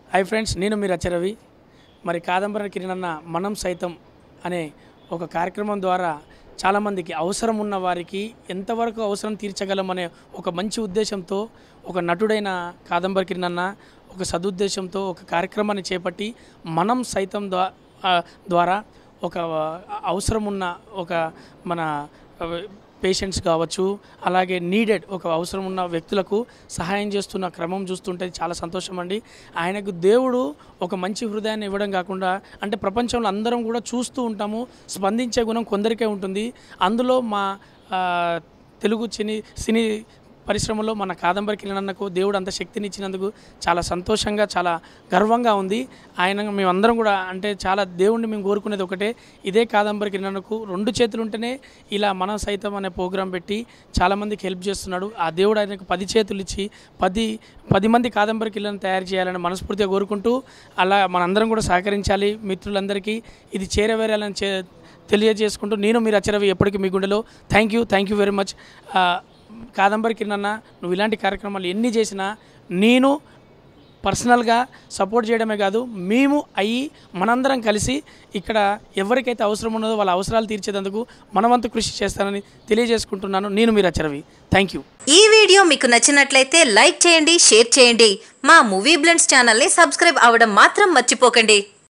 hi friends నేను మీరు రచరవి మరి కాదంబరి కిరణన్న మనం సైతం అనే ఒక కార్యక్రమం ద్వారా చాలామందికి అవసరం ఉన్న వారికి ఎంతవరకు అవసరం తీర్చగలం అనే ఒక మంచి ఉద్దేశంతో ఒక నటుడైన కాదంబరి కిరణన్న ఒక సదుద్దేశంతో ఒక కార్యక్రమాన్ని చేపట్టి మనం సైతం ద్వా- ఆ, ద్వారా ఒక అవసరం ఉన్న ఒక మన పేషెంట్స్ కావచ్చు అలాగే నీడెడ్ ఒక అవసరం ఉన్న వ్యక్తులకు సహాయం చేస్తున్న క్రమం చూస్తుంటే చాలా సంతోషం అండి ఆయనకు దేవుడు ఒక మంచి హృదయాన్ని ఇవ్వడం కాకుండా అంటే ప్రపంచంలో అందరం కూడా చూస్తూ ఉంటాము స్పందించే గుణం కొందరికే ఉంటుంది అందులో మా ఆ, తెలుగు సినీ సినీ పరిశ్రమలో మన కాదంబరి కిరణన్నకు దేవుడు అంత శక్తిని ఇచ్చినందుకు చాలా సంతోషంగా చాలా గర్వంగా ఉంది ఆయన మేమందరం కూడా అంటే చాలా దేవుణ్ణి మేము కోరుకునేది ఒకటే ఇదే కాదంబరి కిరణన్నకు రెండు చేతులు ఉంటేనే ఇలా మనం సైతం అనే ప్రోగ్రాం పెట్టి చాలామందికి హెల్ప్ చేస్తున్నాడు ఆ దేవుడు ఆయనకు పది చేతులు ఇచ్చి పది పది మంది కాదంబరి కిళ్ళను తయారు చేయాలని మనస్ఫూర్తిగా కోరుకుంటూ అలా మనందరం కూడా సహకరించాలి మిత్రులందరికీ ఇది చేరవేరాలని చే తెలియజేసుకుంటూ నేను మీరు అచ్చరవి ఎప్పటికీ మీ గుండెలో thank you thank you very much Kadambari కిరణన్న నువ్వు ఇలాంటి కార్యక్రమాలు ఎన్ని చేసినా నేను పర్సనల్గా సపోర్ట్ చేయడమే కాదు మేము అయ్యి మనందరం కలిసి ఇక్కడ ఎవరికైతే అవసరం ఉన్నదో వాళ్ళ అవసరాలు తీర్చేందుకు మనవంతు కృషి చేస్తానని తెలియజేసుకుంటున్నాను నేను మీరు అచ్చరవి థ్యాంక్ యూ ఈ వీడియో మీకు నచ్చినట్లయితే లైక్ చేయండి షేర్ చేయండి మా మూవీ బ్లెండ్స్ ఛానల్ని సబ్స్క్రైబ్ అవ్వడం మాత్రం మర్చిపోకండి